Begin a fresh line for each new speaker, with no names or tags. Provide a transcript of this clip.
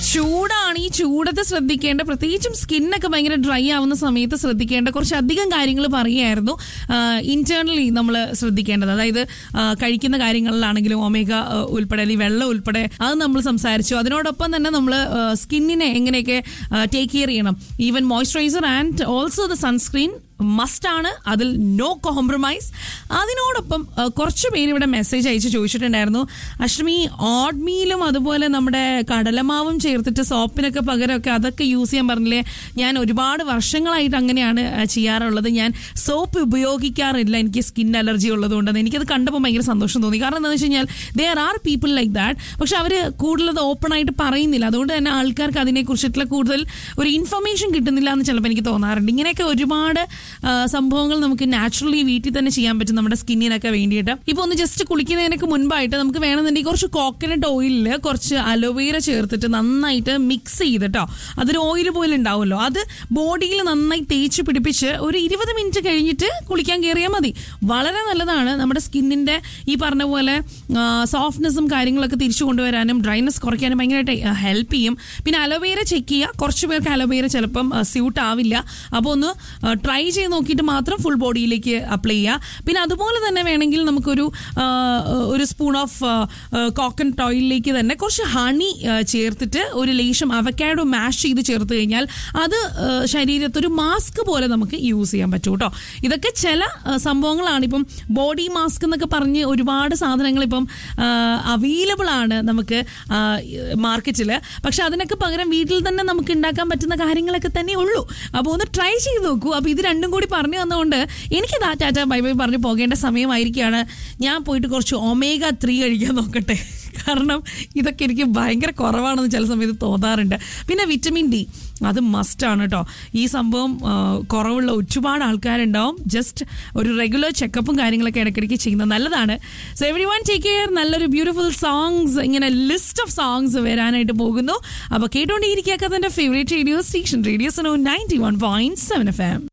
ചൂടാണ് ഈ ചൂടത്ത് ശ്രദ്ധിക്കേണ്ട പ്രത്യേകിച്ചും സ്കിന്നൊക്കെ ഭയങ്കര ഡ്രൈ ആവുന്ന സമയത്ത് ശ്രദ്ധിക്കേണ്ട കുറച്ചധികം കാര്യങ്ങൾ പറയുകയായിരുന്നു ഇന്റേണലി നമ്മൾ ശ്രദ്ധിക്കേണ്ടത് അതായത് ആ, കഴിക്കുന്ന കാര്യങ്ങളിലാണെങ്കിലും ഒമേഗ ആ, ഉൾപ്പെടെ അല്ലെങ്കിൽ വെള്ളം ഉൾപ്പെടെ അത് നമ്മൾ സംസാരിച്ചു അതിനോടൊപ്പം തന്നെ നമ്മൾ സ്കിന്നിനെ എങ്ങനെയൊക്കെ ടേക്ക് കെയർ ചെയ്യണം even moisturiser and also the sunscreen must ആണ് അതിൽ നോ കോംപ്രമൈസ് അതിനോടൊപ്പം ആ, കുറച്ച് പേര് ഇവിടെ മെസ്സേജ് അയച്ച് ചോദിച്ചിട്ടുണ്ടായിരുന്നു അഷ്ടമി ഓഡ്മീലും അതുപോലെ നമ്മുടെ കടലമാവും ചേർത്തിട്ട് സോപ്പിനൊക്കെ പകരമൊക്കെ അതൊക്കെ യൂസ് ചെയ്യാൻ പറഞ്ഞില്ലേ ഞാൻ ഒരുപാട് വർഷങ്ങളായിട്ട് അങ്ങനെയാണ് ആ, ചെയ്യാറുള്ളത് ഞാൻ സോപ്പ് ഉപയോഗിക്കാറില്ല എനിക്ക് സ്കിൻ അലർജി ഉള്ളതുകൊണ്ട് എനിക്കത് കണ്ടപ്പോൾ ഭയങ്കര സന്തോഷം തോന്നി കാരണം എന്താണെന്ന് വെച്ച് കഴിഞ്ഞാൽ there are people like that പക്ഷെ അവർ കൂടുതലത് ഓപ്പൺ ആയിട്ട് പറയുന്നില്ല അതുകൊണ്ട് തന്നെ ആൾക്കാർക്ക് അതിനെക്കുറിച്ചിട്ടുള്ള കൂടുതൽ ഒരു ഇൻഫർമേഷൻ കിട്ടുന്നില്ല എന്ന് ചിലപ്പോൾ എനിക്ക് തോന്നാറുണ്ട് ഇങ്ങനെയൊക്കെ ഒരുപാട് ആ, സംഭവങ്ങൾ നമുക്ക് നാച്ചുറലി വീട്ടിൽ തന്നെ ചെയ്യാൻ പറ്റും നമ്മുടെ സ്കിന്നിനൊക്കെ വേണ്ടിയിട്ട് ഇപ്പോൾ ഒന്ന് ജസ്റ്റ് കുളിക്കുന്നതിനൊക്കെ മുൻപായിട്ട് നമുക്ക് വേണമെന്നുണ്ടെങ്കിൽ കുറച്ച് കോക്കനട്ട് ഓയിലിൽ കുറച്ച് അലോവേര ചേർത്തിട്ട് നന്നായിട്ട് മിക്സ് ചെയ്തിട്ടോ അതൊരു ഓയിൽ പോലെ ഉണ്ടാവുമല്ലോ അത് ബോഡിയിൽ നന്നായി തേച്ച് പിടിപ്പിച്ച് ഒരു ഇരുപത് മിനിറ്റ് കഴിഞ്ഞിട്ട് കുളിക്കാൻ കയറിയാൽ മതി വളരെ നല്ലതാണ് നമ്മുടെ സ്കിന്നിന്റെ ഈ പറഞ്ഞ പോലെ സോഫ്റ്റ്നെസ്സും കാര്യങ്ങളൊക്കെ തിരിച്ചു കൊണ്ടുവരാനും ഡ്രൈനെസ് കുറയ്ക്കാനും ഭയങ്കരമായിട്ട് ഹെൽപ്പ് ചെയ്യും പിന്നെ അലോവേര ചെക്ക് ചെയ്യുക കുറച്ച് പേർക്ക് അലോവേര ചിലപ്പം സ്യൂട്ട് ആവില്ല അപ്പോൾ ഒന്ന് ട്രൈ ചെയ്ത് നോക്കിയിട്ട് മാത്രം ഫുൾ ബോഡിയിലേക്ക് അപ്ലൈ ചെയ്യുക പിന്നെ അതുപോലെ തന്നെ വേണമെങ്കിൽ നമുക്കൊരു ആ, ഒരു സ്പൂൺ ഓഫ് കോക്കനട്ട് ഓയിലിലേക്ക് തന്നെ കുറച്ച് ഹണി ചേർത്തിട്ട് ഒരു ലേശം അവക്കാഡോ മാഷ് ചെയ്ത് ചേർത്ത് കഴിഞ്ഞാൽ അത് ആ, ശരീരത്തൊരു മാസ്ക് പോലെ നമുക്ക് യൂസ് ചെയ്യാൻ പറ്റും കേട്ടോ ഇതൊക്കെ ചില ആ, സംഭവങ്ങളാണ് ഇപ്പം ബോഡി മാസ്ക് എന്നൊക്കെ പറഞ്ഞ് ഒരുപാട് സാധനങ്ങൾ ഇപ്പം അവൈലബിൾ ആണ് നമുക്ക് മാർക്കറ്റിൽ പക്ഷെ അതിനൊക്കെ പകരം വീട്ടിൽ തന്നെ നമുക്ക് ഉണ്ടാക്കാൻ പറ്റുന്ന കാര്യങ്ങളൊക്കെ തന്നെ ഉള്ളൂ അപ്പോൾ ഒന്ന് ട്രൈ ചെയ്ത് നോക്കൂ അപ്പോൾ ഇത് രണ്ടും കൂടി പറഞ്ഞു വന്നതുകൊണ്ട് എനിക്ക് ദാ ടാറ്റ ബൈ ബൈ പറഞ്ഞ് പോകേണ്ട സമയമായിരിക്കുകയാണ് ഞാൻ പോയിട്ട് കുറച്ച് ഒമേഗ ത്രീ കഴിക്കാൻ നോക്കട്ടെ കാരണം ഇതൊക്കെ എനിക്ക് ഭയങ്കര കുറവാണെന്ന് ചില സമയത്ത് തോന്നാറുണ്ട് പിന്നെ വിറ്റമിൻ ഡി അത് മസ്റ്റാണ് കേട്ടോ ഈ സംഭവം ആ, കുറവുള്ള ഒരുപാട് ആൾക്കാരുണ്ടാവും ജസ്റ്റ് ഒരു റെഗുലർ ചെക്കപ്പും കാര്യങ്ങളൊക്കെ ഇടയ്ക്കിടയ്ക്ക് ചെയ്യുന്നത് നല്ലതാണ് so every one take care നല്ലൊരു ബ്യൂട്ടിഫുൾ സോങ്സ് ഇങ്ങനെ ലിസ്റ്റ് ഓഫ് സോങ്സ് വരാനായിട്ട് പോകുന്നു അപ്പോൾ കേട്ടോണ്ടിരിക്കുക അതിൻ്റെ ഫേവറേറ്റ് റേഡിയോ സ്റ്റേഷൻ റേഡിയോ സനോ ninety one point seven F M